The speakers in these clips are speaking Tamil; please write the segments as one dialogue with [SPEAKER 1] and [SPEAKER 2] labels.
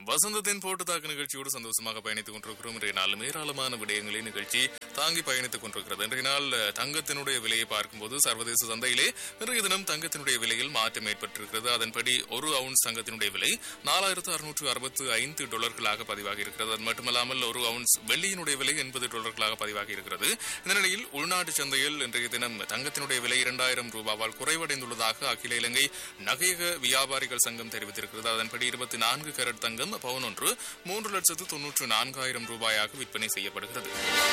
[SPEAKER 1] வசந்தத்தின் போட்டு தாக்கு நிகழ்ச்சியோடு சந்தோஷமாக பயணித்துக் கொண்டிருக்கிறோம் இன்றைய நாளும் ஏராளமான விடயங்களை நிகழ்ச்சி தாங்கி பயணித்துக் கொண்டிருக்கிறது இன்றைய நாள் அஹ், தங்கத்தினுடைய விலையை பார்க்கும்போது சர்வதேச சந்தையிலே இன்றைய தினம் தங்கத்தினுடைய விலையில் மாற்றம் ஏற்பட்டிருக்கிறது அதன்படி ஒரு அவுன்ஸ் தங்கத்தினுடைய விலை நாலாயிரத்து அறுநூற்று அறுபத்து ஐந்து டாலர்களாக பதிவாகி இருக்கிறது அது மட்டுமல்லாமல் ஒரு அவுன்ஸ் வெள்ளியினுடைய விலை எண்பது டாலர்களாக பதிவாகி இருக்கிறது இந்த நிலையில் உள்நாட்டு சந்தையில் இன்றைய தினம் தங்கத்தினுடைய விலை இரண்டாயிரம் ரூபாவால் குறைவடைந்துள்ளதாக அகில இலங்கை நகையக வியாபாரிகள் சங்கம் தெரிவித்திருக்கிறது அதன்படி இருபத்தி நான்கு கரட் தங்கம் பவுன் ஒன்று மூன்று லட்சத்து தொன்னூற்று நான்காயிரம் ரூபாயாக விற்பனை செய்யப்படுகிறது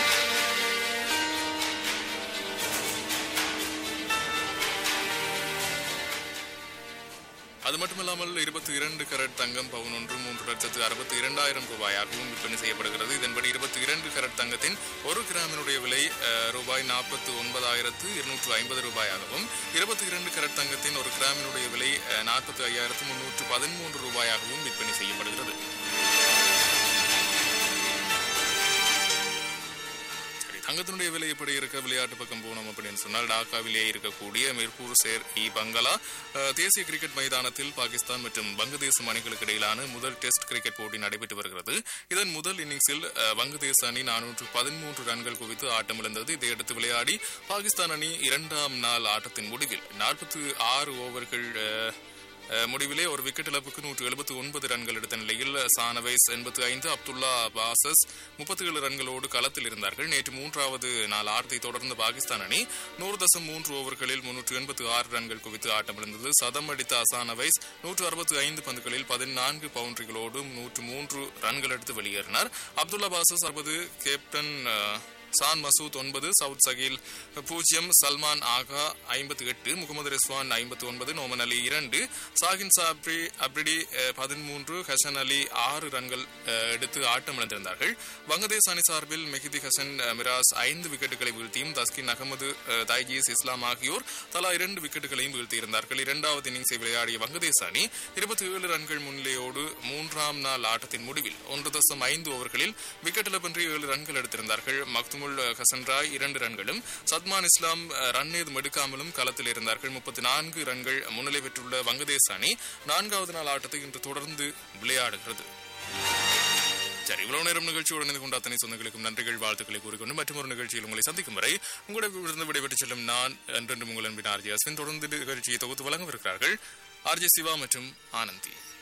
[SPEAKER 1] அது மட்டுமல்லாமல் இருபத்தி இரண்டு கரட் தங்கம் பவுன் ஒன்று மூன்று லட்சத்து அறுபத்தி இரண்டாயிரம் ரூபாயாகவும் விற்பனை செய்யப்படுகிறது இதன்படி இருபத்தி இரண்டு கரட் தங்கத்தின் ஒரு கிராமினுடைய விலை அஹ், ரூபாய் நாற்பத்தி ஒன்பதாயிரத்து இருநூற்று ஐம்பது ரூபாயாகவும் இருபத்தி இரண்டு கரட் தங்கத்தின் ஒரு கிராமினுடைய விலை நாற்பத்தி ஐயாயிரத்து முன்னூற்று பதிமூன்று ரூபாயாகவும் விற்பனை செய்யப்படுகிறது சரி, தங்கத்தினுடைய விலை எப்படி இருக்க விளையாட்டு பக்கம் போனோம் அப்படின்னு சொன்னால் டாக்காவிலே இருக்கக்கூடிய மிர்பூர் சேர் இ பங்களா அஹ், தேசிய கிரிக்கெட் மைதானத்தில் பாகிஸ்தான் மற்றும் வங்கதேசம் அணிகளுக்கு இடையிலான முதல் டெஸ்ட் கிரிக்கெட் போட்டி நடைபெற்று வருகிறது இதன் முதல் இன்னிங்ஸில் அஹ், வங்கதேச அணி நானூற்று பதிமூன்று ரன்கள் குவித்து ஆட்டமிழந்தது இதையடுத்து விளையாடி பாகிஸ்தான் அணி இரண்டாம் நாள் ஆட்டத்தின் முடிவில் நாற்பத்தி ஆறு ஓவர்கள் அஹ், அஹ் முடிவிலே ஒரு விக்கெட் இழப்புக்கு நூற்று எழுபத்தி ஒன்பது ரன்கள் எடுத்த நிலையில் சானவைஸ் எண்பத்தி ஐந்து அப்துல்லா பாசஸ் முப்பத்தி ஏழு ரன்களோடு களத்தில் இருந்தார்கள் நேற்று மூன்றாவது நாள் ஆட்டத்தை தொடர்ந்த பாகிஸ்தான் அணி நூறு தசம் மூன்று ஓவர்களில் முன்னூற்று எண்பத்தி ஆறு ரன்கள் குவித்து ஆட்டமிழந்தது சதம் அடித்த அசானவைஸ் நூற்று அறுபத்தி ஐந்து பந்துகளில் பதினான்கு பவுண்டரிகளோடு நூற்று மூன்று ரன்கள் எடுத்து வெளியேறினார் அப்துல்லா பாசஸ் அறுபது கேப்டன் அஹ், சான் மசூத் ஒன்பது சவுத் சகில் பூஜ்ஜியம் சல்மான் ஆகா ஐம்பத்தி எட்டு முகமது ரிஸ்வான் ஐம்பத்தி ஒன்பது நோமன் அலி இரண்டு சாகின் சாப்ரி அப்ரிடி அஹ், பதிமூன்று ஹசன் அலி ஆறு ரன்கள் அஹ், எடுத்து ஆட்டம் இழந்திருந்தார்கள் வங்கதேச அணி சார்பில் மெஹிதி ஹசன் அஹ், மிராஸ் ஐந்து விக்கெட்டுகளை வீழ்த்தியும் தஸ்கின் அகமது அஹ், தைஜீஸ் இஸ்லாம் ஆகியோர் தலா இரண்டு விக்கெட்டுகளையும் வீழ்த்தியிருந்தார்கள் இரண்டாவது இன்னிங்ஸை விளையாடிய வங்கதேச அணி இருபத்தி ஏழு ரன்கள் முன்னிலையோடு மூன்றாம் நாள் ஆட்டத்தின் முடிவில் ஒன்று தசம் ஐந்து ஓவர்களில் விக்கெட் இழப்பின்றி ஏழு ரன்கள் எடுத்திருந்தார்கள் மக்துமுல் ஹசன் ராய் இரண்டு ரன்களும் சத்மான் இஸ்லாம் அஹ், ரன் ஏதும் எடுக்காமலும் களத்தில் இருந்தார்கள் முப்பத்தி நான்கு ரன்கள் முன்னிலை பெற்றுள்ள வங்கதேச அணி நான்காவது நாள் ஆட்டத்தை இன்று தொடர்ந்து விளையாடுகிறது சரி இவ்வளவு நேரம் நிகழ்ச்சியோடு இணைந்து கொண்ட அத்தனை சொந்தங்களுக்கும் நன்றிகள் வாழ்த்துக்களை கூறிக்கொண்டு மற்றொரு நிகழ்ச்சியில் உங்களை சந்திக்கும் வரை உங்களிடம் விடைபெற்று செல்லும் நான் என்றென்றும் உங்கள் அன்பின் ஆர்ஜி அஸ்வின் தொடர்ந்து நிகழ்ச்சியை தொகுத்து வழங்கவிருக்கிறார்கள் ஆர்ஜி சிவா மற்றும் ஆனந்தி